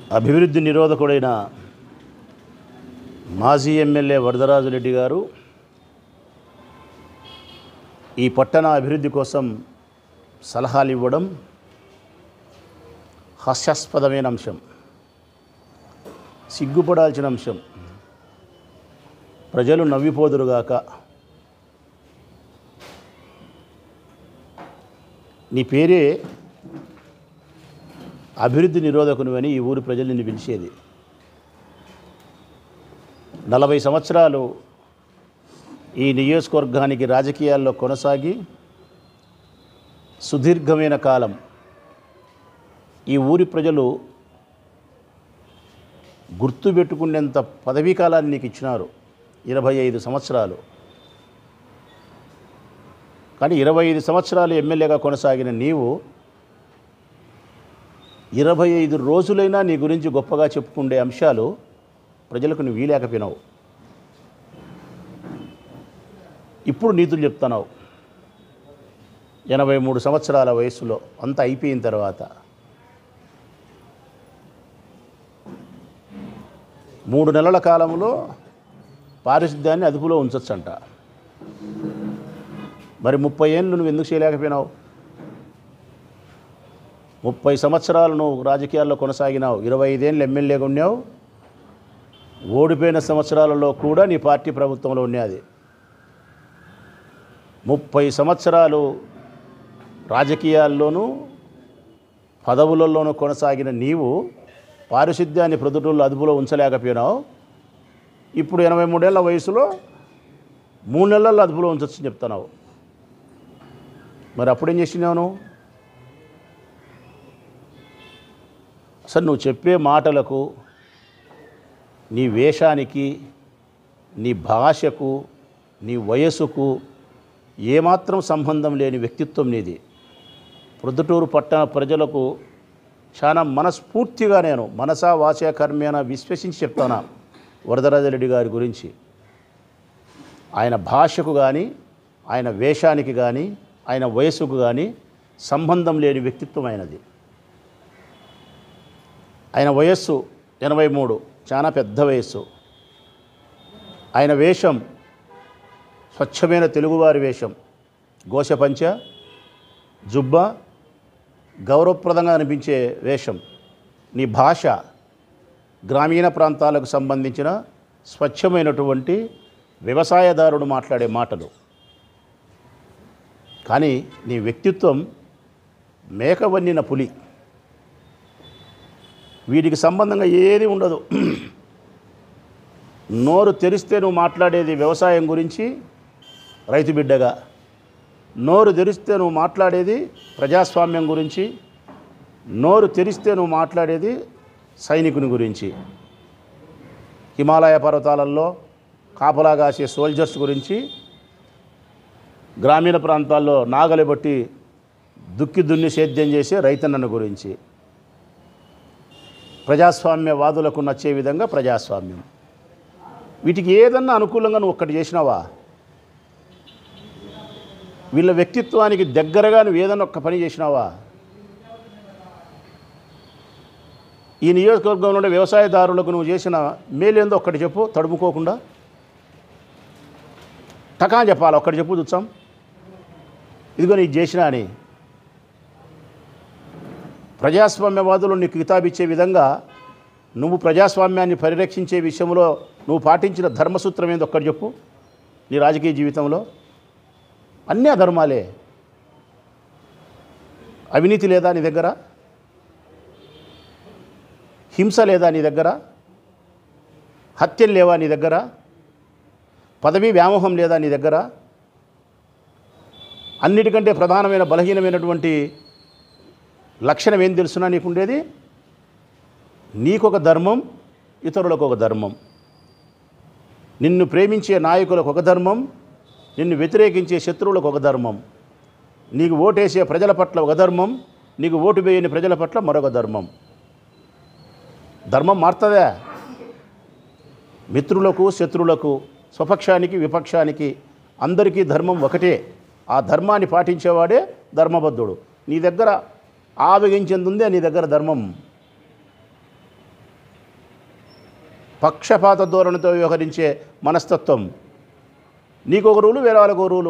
అభివృద్ధి నిరోధకుడైన మాజీ ఎమ్మెల్యే వరదరాజు రెడ్డి గారు ఈ పట్టణ అభివృద్ధి కోసం సలహాలు ఇవ్వడం హాస్యాస్పదమైన అంశం సిగ్గుపడాల్సిన అంశం ప్రజలు నవ్విపోదురుగాక నీ పేరే అభివృద్ధి నిరోధకుని అని ఈ ఊరి ప్రజలు నిన్ను పిలిచేది నలభై సంవత్సరాలు ఈ నియోజకవర్గానికి రాజకీయాల్లో కొనసాగి సుదీర్ఘమైన కాలం ఈ ఊరి ప్రజలు గుర్తుపెట్టుకునేంత పదవీ కాలాన్ని నీకు ఇచ్చినారు ఇరవై ఐదు సంవత్సరాలు కానీ ఇరవై ఐదు సంవత్సరాలు ఎమ్మెల్యేగా కొనసాగిన నీవు ఇరవై ఐదు రోజులైనా నీ గురించి గొప్పగా చెప్పుకునే అంశాలు ప్రజలకు నువ్వు వీలేకపోయినావు ఇప్పుడు నీతులు చెప్తున్నావు ఎనభై మూడు సంవత్సరాల వయసులో అంతా అయిపోయిన తర్వాత మూడు నెలల కాలంలో పారిశుద్ధ్యాన్ని అదుపులో ఉంచొచ్చంట మరి ముప్పై ఏళ్ళు నువ్వు ఎందుకు చేయలేకపోయినావు ముప్పై సంవత్సరాలు నువ్వు రాజకీయాల్లో కొనసాగినావు ఇరవై ఐదేళ్ళు ఎమ్మెల్యేగా ఉన్నావు ఓడిపోయిన సంవత్సరాలలో కూడా నీ పార్టీ ప్రభుత్వంలో ఉన్నది ముప్పై సంవత్సరాలు రాజకీయాల్లోనూ పదవులలోనూ కొనసాగిన నీవు పారిశుద్ధ్యాన్ని ప్రొద్దుటూళ్ళు అదుపులో ఉంచలేకపోయినావు ఇప్పుడు ఎనభై మూడేళ్ల వయసులో మూడు నెలల్లో అదుపులో ఉంచొచ్చని చెప్తున్నావు మరి అప్పుడేం చేసినావు నువ్వు అసలు నువ్వు చెప్పే మాటలకు నీ వేషానికి నీ భాషకు నీ వయసుకు ఏమాత్రం సంబంధం లేని వ్యక్తిత్వం నీది ప్రొద్దుటూరు పట్టణ ప్రజలకు చాలా మనస్ఫూర్తిగా నేను మనసా వాచా కర్మేన విశ్వసించి చెప్తాను వరదరాజరెడ్డి గారి గురించి ఆయన భాషకు కానీ ఆయన వేషానికి కానీ ఆయన వయసుకు కానీ సంబంధం లేని వ్యక్తిత్వం ఆయనది ఆయన వయస్సు ఎనభై మూడు చాలా పెద్ద వయస్సు ఆయన వేషం స్వచ్ఛమైన తెలుగువారి వేషం గోషపంచ జుబ్బ గౌరవప్రదంగా అనిపించే వేషం నీ భాష గ్రామీణ ప్రాంతాలకు సంబంధించిన స్వచ్ఛమైనటువంటి వ్యవసాయదారుడు మాట్లాడే మాటలు కానీ నీ వ్యక్తిత్వం మేకవన్నిన పులి వీటికి సంబంధంగా ఏది ఉండదు నోరు తెరిస్తే నువ్వు మాట్లాడేది వ్యవసాయం గురించి రైతు బిడ్డగా నోరు తెరిస్తే నువ్వు మాట్లాడేది ప్రజాస్వామ్యం గురించి నోరు తెరిస్తే నువ్వు మాట్లాడేది సైనికుని గురించి హిమాలయ పర్వతాలలో కాపలా కాసే సోల్జర్స్ గురించి గ్రామీణ ప్రాంతాల్లో నాగలి బట్టి దుక్కి దున్ని సేద్యం చేసే రైతన్నను గురించి ప్రజాస్వామ్యవాదులకు నచ్చే విధంగా ప్రజాస్వామ్యం వీటికి ఏదన్నా అనుకూలంగా నువ్వు ఒక్కటి చేసినావా వీళ్ళ వ్యక్తిత్వానికి దగ్గరగా నువ్వు ఏదన్నా ఒక్క పని చేసినావా ఈ నియోజకవర్గంలో ఉండే వ్యవసాయదారులకు నువ్వు చేసిన మేలేందో ఒక్కటి చెప్పు తడుముకోకుండా టకా చెప్పాలి ఒక్కటి చెప్పు చూచాం ఇదిగో నీకు చేసినా అని ప్రజాస్వామ్యవాదులు నీకు కితాబిచ్చే విధంగా నువ్వు ప్రజాస్వామ్యాన్ని పరిరక్షించే విషయంలో నువ్వు పాటించిన ధర్మసూత్రం ఏందో ఒక్కటి చెప్పు నీ రాజకీయ జీవితంలో అన్నీ అధర్మాలే అవినీతి లేదా నీ దగ్గర హింస లేదా నీ దగ్గర హత్యలు లేవా నీ దగ్గర పదవీ వ్యామోహం లేదా నీ దగ్గర అన్నిటికంటే ప్రధానమైన బలహీనమైనటువంటి లక్షణం ఏం తెలుసునా నీకుండేది నీకొక ధర్మం ఇతరులకు ఒక ధర్మం నిన్ను ప్రేమించే నాయకులకు ఒక ధర్మం నిన్ను వ్యతిరేకించే శత్రువులకు ఒక ధర్మం నీకు ఓటేసే ప్రజల పట్ల ఒక ధర్మం నీకు ఓటు వేయని ప్రజల పట్ల మరొక ధర్మం ధర్మం మారుతుందా మిత్రులకు శత్రువులకు స్వపక్షానికి విపక్షానికి అందరికీ ధర్మం ఒకటే ఆ ధర్మాన్ని పాటించేవాడే ధర్మబద్ధుడు నీ దగ్గర ఆవగించింది ఉందే నీ దగ్గర ధర్మం పక్షపాత ధోరణితో వ్యవహరించే మనస్తత్వం నీకు ఒక రూలు వేరే వాళ్ళకు ఒక రూలు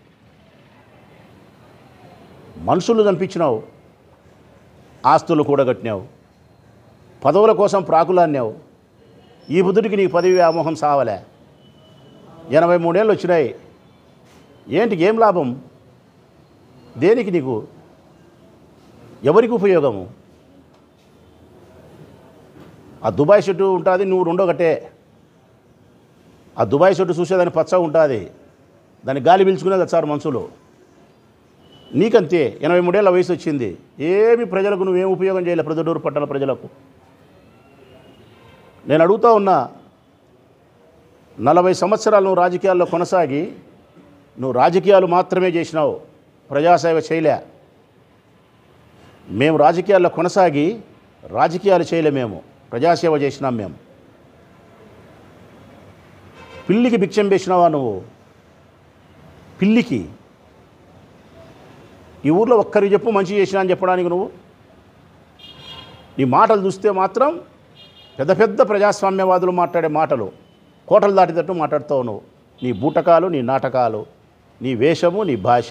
మనుషులు చంపించినావు ఆస్తులు కూడగట్టినావు పదవుల కోసం ప్రాకులాన్నావు ఈ బుద్ధుడికి నీకు పదవి వ్యామోహం సావలే ఎనభై మూడేళ్ళు వచ్చినాయి ఏంటి ఏం లాభం దేనికి నీకు ఎవరికి ఉపయోగము ఆ దుబాయ్ షర్టు ఉంటుంది నువ్వు రెండో గట్టే ఆ దుబాయ్ షర్టు చూసేదాన్ని పచ్చగా ఉంటుంది దాన్ని గాలి పీల్చుకునేది వచ్చారు మనుషులు నీకంతే ఎనభై మూడేళ్ళ వయసు వచ్చింది ఏమి ప్రజలకు నువ్వేం ఉపయోగం చేయలే ప్రొద్దుటూరు పట్టణ ప్రజలకు నేను అడుగుతా ఉన్నా నలభై సంవత్సరాలు నువ్వు రాజకీయాల్లో కొనసాగి నువ్వు రాజకీయాలు మాత్రమే చేసినావు ప్రజాసేవ చేయలే మేము రాజకీయాల్లో కొనసాగి రాజకీయాలు చేయలే మేము ప్రజాసేవ చేసినాం మేము పిల్లికి భిక్షం వేసినావా నువ్వు పిల్లికి ఈ ఊర్లో ఒక్కరికి చెప్పు మంచి చేసినా అని చెప్పడానికి నువ్వు నీ మాటలు చూస్తే మాత్రం పెద్ద పెద్ద ప్రజాస్వామ్యవాదులు మాట్లాడే మాటలు కోటలు దాటినట్టు మాట్లాడుతావు నువ్వు నీ బూటకాలు నీ నాటకాలు నీ వేషము నీ భాష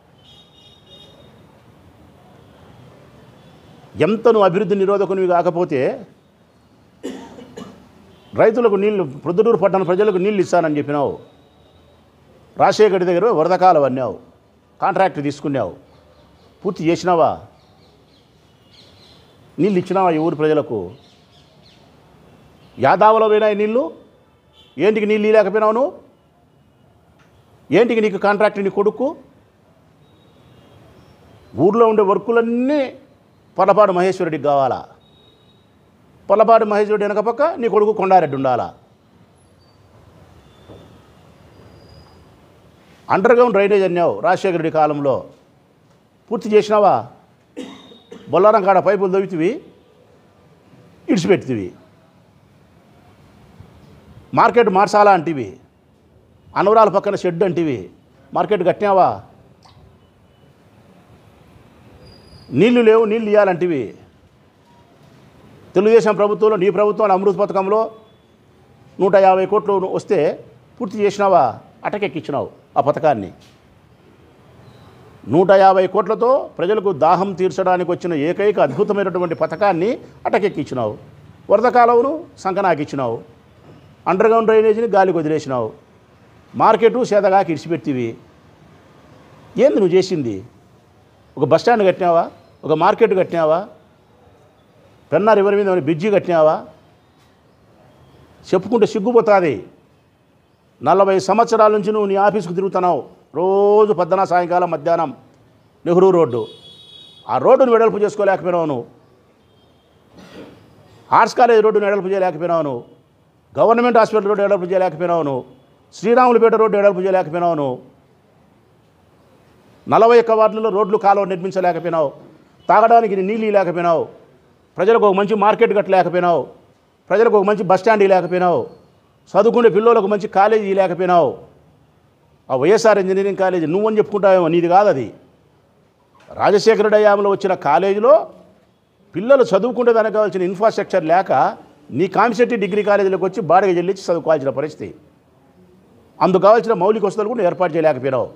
ఎంత నువ్వు అభివృద్ధి నిరోధకునివి కాకపోతే రైతులకు నీళ్లు ప్రొద్దుటూరు పట్టణ ప్రజలకు నీళ్ళు ఇస్తానని చెప్పినావు రాజశేఖర్ దగ్గర వరదకాలం అన్నావు కాంట్రాక్ట్ తీసుకున్నావు పూర్తి చేసినావా నీళ్ళు ఇచ్చినావా ఈ ఊరి ప్రజలకు యాదావలో పోయినాయి నీళ్ళు ఏంటికి నీళ్ళు లేకపోయినావు నువ్వు ఏంటికి నీకు కాంట్రాక్ట్ నీ కొడుకు ఊర్లో ఉండే వర్కులన్నీ పొలపాడు మహేశ్వరుడికి కావాలా పొలపాడు మహేశ్వరుడు వెనక పక్క నీ కొడుకు కొండారెడ్డి ఉండాలా అండర్ గ్రౌండ్ డ్రైనేజ్ అన్నావు రాజశేఖర రెడ్డి కాలంలో పూర్తి చేసినావా బొల్లారం కాడ పైపులు దవ్వుతివి ఇడిచిపెట్టివి మార్కెట్ మార్చాలా అంటివి అనవరాల పక్కన షెడ్ అంటివి మార్కెట్ కట్టినావా నీళ్లు లేవు నీళ్ళు ఇవ్వాలంటివి తెలుగుదేశం ప్రభుత్వంలో నీ ప్రభుత్వం అమృత పథకంలో నూట యాభై కోట్లు వస్తే పూర్తి చేసినావా అటకెక్కించినావు ఆ పథకాన్ని నూట యాభై కోట్లతో ప్రజలకు దాహం తీర్చడానికి వచ్చిన ఏకైక అద్భుతమైనటువంటి పథకాన్ని అటకెక్కించినావు వరద కాలువను సంకనాకిచ్చినావు అండర్ గ్రౌండ్ డ్రైనేజీని గాలికి వదిలేసినావు మార్కెటు సేదగాకి ఇడిచిపెట్టివి ఏంది నువ్వు చేసింది ఒక బస్ స్టాండ్ కట్టినావా ఒక మార్కెట్ కట్టినావా పెన్నా రివర్ మీద బ్రిడ్జి కట్టినావా చెప్పుకుంటే సిగ్గుపోతుంది నలభై సంవత్సరాల నుంచి నువ్వు నీ ఆఫీస్కు తిరుగుతున్నావు రోజు పొద్దున సాయంకాలం మధ్యాహ్నం నెహ్రూ రోడ్డు ఆ రోడ్డును వెడల్పు చేసుకోలేకపోయినావు నువ్వు ఆర్ట్స్ కాలేజ్ రోడ్డును వెడల్పు చేయలేకపోయినావు నువ్వు గవర్నమెంట్ హాస్పిటల్ రోడ్డు వెడల్పు చేయలేకపోయినావు నువ్వు శ్రీరాములపేట రోడ్డు వెడల్పు చేయలేకపోయినావు నువ్వు నలభై ఒక్క వార్డులలో రోడ్లు కాలువ నిర్మించలేకపోయినావు తాగడానికి నీళ్ళు లేకపోయినావు ప్రజలకు ఒక మంచి మార్కెట్ కట్టలేకపోయినావు ప్రజలకు ఒక మంచి బస్ స్టాండ్ లేకపోయినావు చదువుకునే పిల్లలకు మంచి కాలేజీ లేకపోయినావు ఆ వైఎస్ఆర్ ఇంజనీరింగ్ కాలేజీ నువ్వని చెప్పుకుంటావేమో నీది కాదు అది రాజశేఖర డయాములో వచ్చిన కాలేజీలో పిల్లలు చదువుకుంటే దానికి కావాల్సిన ఇన్ఫ్రాస్ట్రక్చర్ లేక నీ కాంపిటేటివ్ డిగ్రీ కాలేజీలోకి వచ్చి బాడిగ చెల్లించి చదువుకోవాల్సిన పరిస్థితి అందుకు కావాల్సిన మౌలిక వసతులు కూడా ఏర్పాటు చేయలేకపోయినావు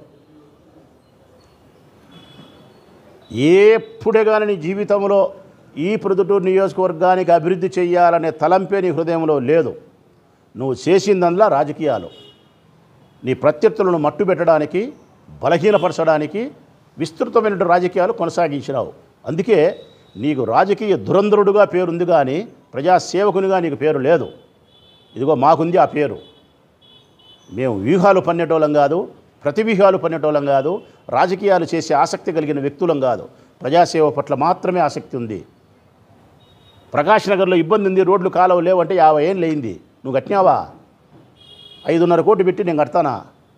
ఎప్పుడే కానీ నీ జీవితంలో ఈ ప్రొద్దుటూరు నియోజకవర్గానికి అభివృద్ధి చేయాలనే తలంపే నీ హృదయంలో లేదు నువ్వు చేసిందల్లా రాజకీయాలు నీ ప్రత్యర్థులను మట్టు పెట్టడానికి బలహీనపరచడానికి విస్తృతమైన రాజకీయాలు కొనసాగించినావు అందుకే నీకు రాజకీయ దురంధరుడుగా పేరుంది కానీ ప్రజాసేవకునిగా నీకు పేరు లేదు ఇదిగో మాకుంది ఆ పేరు మేము వ్యూహాలు పన్నేటోళ్ళం కాదు ప్రతి వ్యూహాలు పన్నేటోళ్ళం కాదు రాజకీయాలు చేసే ఆసక్తి కలిగిన వ్యక్తులం కాదు ప్రజాసేవ పట్ల మాత్రమే ఆసక్తి ఉంది ప్రకాష్ నగర్లో ఇబ్బంది ఉంది రోడ్లు కాలువ లేవంటే యాభై ఏళ్ళు అయింది నువ్వు కట్టినావా ఐదున్నర కోటి పెట్టి నేను కడతానా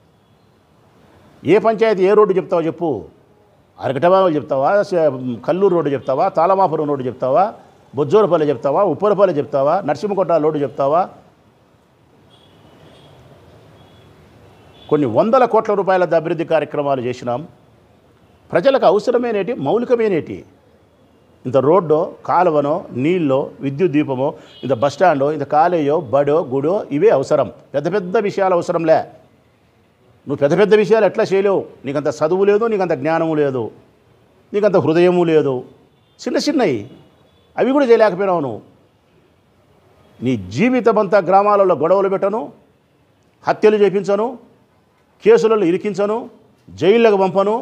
ఏ పంచాయతీ ఏ రోడ్డు చెప్తావో చెప్పు అరకటబాబు చెప్తావా స- కల్లూరు రోడ్డు చెప్తావా తాళమాపురం రోడ్డు చెప్తావా బొజ్జోరపల్లి చెప్తావా ఉప్పరపల్లి చెప్తావా నరసింహకొట్ట రోడ్డు చెప్తావా కొన్ని వందల కోట్ల రూపాయల అభివృద్ధి కార్యక్రమాలు చేసినాం ప్రజలకు అవసరమైనటి మౌలికమైనటి ఇంత రోడ్డో కాలువనో నీళ్ళో విద్యుత్ దీపమో ఇంత బస్ స్టాండో ఇంత కాలేయో బడో గుడో ఇవే అవసరం పెద్ద పెద్ద విషయాలు అవసరంలే నువ్వు పెద్ద పెద్ద విషయాలు ఎట్లా చేయలేవు నీకంత చదువు లేదు నీకంత జ్ఞానము లేదు నీకంత హృదయము లేదు చిన్న చిన్నవి అవి కూడా చేయలేకపోయినావు నువ్వు నీ జీవితం అంతా గ్రామాలలో గొడవలు పెట్టను హత్యలు చేపించను కేసులలో ఇరికించను జైళ్ళకు పంపను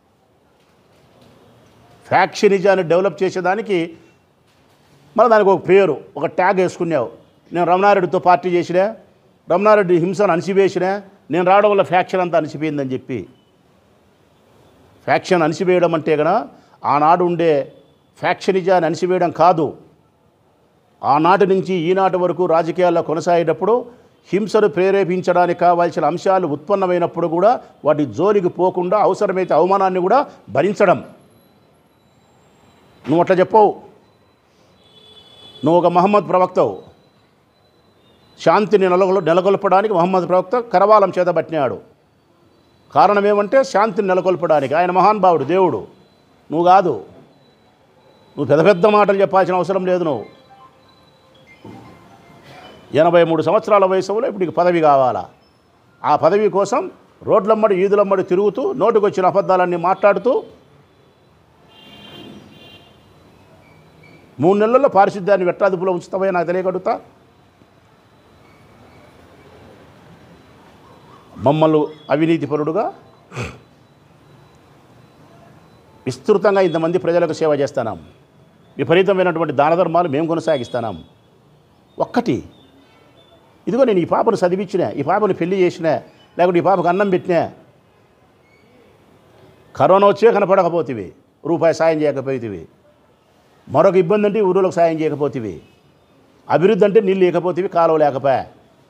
ఫ్యాక్షనిజాన్ని డెవలప్ చేసేదానికి మళ్ళీ దానికి ఒక పేరు ఒక ట్యాగ్ వేసుకున్నావు నేను రమణారెడ్డితో పార్టీ చేసినా రమణారెడ్డి హింసను అణిచివేసినా నేను రావడం వల్ల ఫ్యాక్షన్ అంతా అణిచిపోయిందని చెప్పి ఫ్యాక్షన్ అణిచివేయడం అంటే కనుక ఆనాడు ఉండే ఫ్యాక్షనిజాన్ని అణిచివేయడం కాదు ఆనాటి నుంచి ఈనాటి వరకు రాజకీయాల్లో కొనసాగేటప్పుడు హింసను ప్రేరేపించడానికి కావాల్సిన అంశాలు ఉత్పన్నమైనప్పుడు కూడా వాటి జోలికి పోకుండా అవసరమైతే అవమానాన్ని కూడా భరించడం నువ్వు అట్లా చెప్పవు నువ్వు ఒక మహమ్మద్ ప్రవక్తవు శాంతిని నెలకొల్ నెలకొల్పడానికి మహమ్మద్ ప్రవక్త కరవాలం చేతబట్టినాడు కారణం ఏమంటే శాంతిని నెలకొల్పడానికి ఆయన మహానుభావుడు దేవుడు నువ్వు కాదు నువ్వు పెద్ద పెద్ద మాటలు చెప్పాల్సిన అవసరం లేదు నువ్వు ఎనభై మూడు సంవత్సరాల వయసులో ఇప్పుడు నీకు పదవి కావాలా ఆ పదవి కోసం రోడ్లమ్మడి ఈదులమ్మడి తిరుగుతూ నోటికొచ్చిన అబద్ధాలన్నీ మాట్లాడుతూ మూడు నెలల్లో పారిశుద్ధ్యాన్ని వెట్టాదుపులో ఉంచుతావే నాకు తెలియగలుగుతా మమ్మల్ని అవినీతిపరుడుగా విస్తృతంగా ఇంతమంది ప్రజలకు సేవ చేస్తున్నాం విపరీతమైనటువంటి దాన ధర్మాలు మేము కొనసాగిస్తున్నాం ఒక్కటి ఇదిగో నేను ఈ పాపను చదివించిన ఈ పాపను పెళ్లి చేసిన లేకుంటే ఈ పాపకు అన్నం పెట్టినా కరోనా వచ్చే కనపడకపోతేవి రూపాయి సాయం చేయకపోతేవి మరొక ఇబ్బంది అంటే ఊరిలోకి సాయం చేయకపోతేవి అభివృద్ధి అంటే నీళ్ళు లేకపోతేవి కాలువ లేకపోయా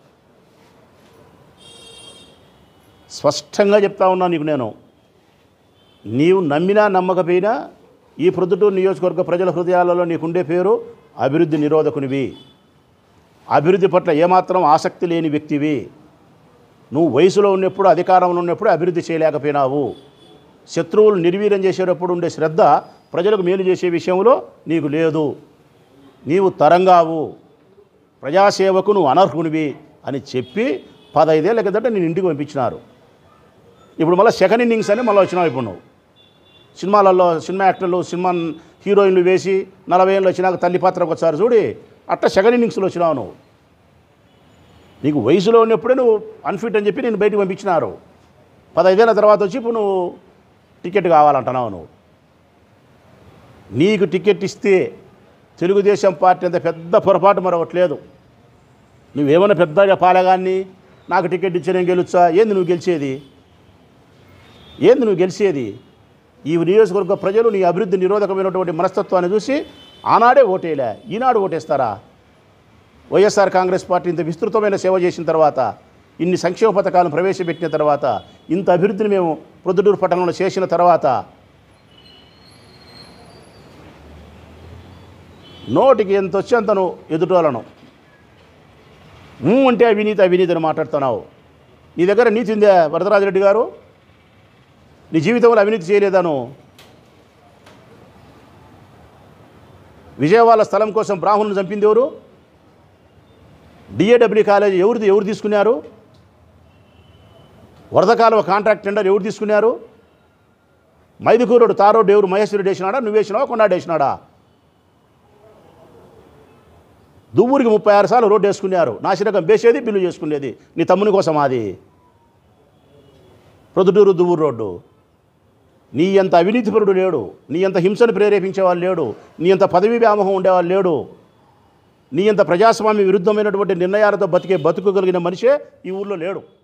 స్పష్టంగా చెప్తా ఉన్నా నీకు నేను నీవు నమ్మినా నమ్మకపోయినా ఈ ప్రొద్దుటూరు నియోజకవర్గ ప్రజల హృదయాలలో నీకుండే పేరు అభివృద్ధి నిరోధకునివి అభివృద్ధి పట్ల ఏమాత్రం ఆసక్తి లేని వ్యక్తివి నువ్వు వయసులో ఉన్నప్పుడు అధికారంలో ఉన్నప్పుడు అభివృద్ధి చేయలేకపోయినావు శత్రువులు నిర్వీర్యం చేసేటప్పుడు ఉండే శ్రద్ధ ప్రజలకు మేలు చేసే విషయంలో నీకు లేదు నీవు తరంగావు ప్రజాసేవకు నువ్వు అనర్హునివి అని చెప్పి పదైదేళ్ళ కిందట నేను ఇంటికి పంపించినారు ఇప్పుడు మళ్ళీ సెకండ్ ఇన్నింగ్స్ అని మళ్ళీ వచ్చినావు ఇప్పుడు నువ్వు సినిమాలలో సినిమా యాక్టర్లు సినిమా హీరోయిన్లు వేసి నలభై ఏళ్ళు వచ్చినాక తల్లి పాత్రకు వచ్చారు చూడి అట్లా సెకండ్ ఇన్నింగ్స్లో వచ్చినావు నువ్వు నీకు వయసులో ఉన్నప్పుడే నువ్వు అన్ఫిట్ అని చెప్పి నేను బయటకు పంపించినారు పదైదేళ్ళ తర్వాత వచ్చి ఇప్పుడు నువ్వు టికెట్ కావాలంటున్నావు నువ్వు నీకు టికెట్ ఇస్తే తెలుగుదేశం పార్టీ అంత పెద్ద పొరపాటు మరొకట్లేదు నువ్వేమైనా పెద్దగా పాలగాన్ని నాకు టికెట్ ఇచ్చి నేను గెలుచా ఏంది నువ్వు గెలిచేది ఏంది నువ్వు గెలిచేది ఈ నియోజకవర్గ ప్రజలు నీ అభివృద్ధి నిరోధకమైనటువంటి మనస్తత్వాన్ని చూసి ఆనాడే ఓటేలే ఈనాడు ఓటేస్తారా వైఎస్ఆర్ కాంగ్రెస్ పార్టీ ఇంత విస్తృతమైన సేవ చేసిన తర్వాత ఇన్ని సంక్షేమ పథకాలను ప్రవేశపెట్టిన తర్వాత ఇంత అభివృద్ధిని మేము ప్రొద్దుటూరు పట్టణంలో చేసిన తర్వాత నోటికి ఎంత వచ్చి అంత నువ్వు ఎదుటోలను ఊ అంటే అవినీతి అవినీతి అని మాట్లాడుతున్నావు నీ దగ్గర నీతి ఉందా వరదరాజరెడ్డి గారు నీ జీవితంలో అవినీతి చేయలేదా నువ్వు విజయవాడ స్థలం కోసం బ్రాహ్మణుని చంపింది ఎవరు డిఏడబ్ల్యూ కాలేజ్ ఎవరిది ఎవరు తీసుకున్నారు వరద కాలువ కాంట్రాక్ట్ టెండర్ ఎవరు తీసుకున్నారు మైదుకూరుడు తారోడు ఎవరు మహేశ్వరుడు వేసినాడా నువ్వు వేసినావా కొన్నాడు వేసినాడా దువ్వూరికి ముప్పై ఆరు సార్లు రోడ్డు వేసుకున్నారు నాశనకం వేసేది బిల్లు చేసుకునేది నీ తమ్ముని కోసం అది ప్రొద్దుటూరు దువ్వూరు రోడ్డు నీ అంత అవినీతిపరుడు లేడు నీ అంత హింసను ప్రేరేపించేవాళ్ళు లేడు నీ అంత పదవి వ్యామోహం ఉండేవాళ్ళు లేడు నీ అంత ప్రజాస్వామ్య విరుద్ధమైనటువంటి నిర్ణయాలతో బతికే బతుకోగలిగిన మనిషే ఈ ఊళ్ళో లేడు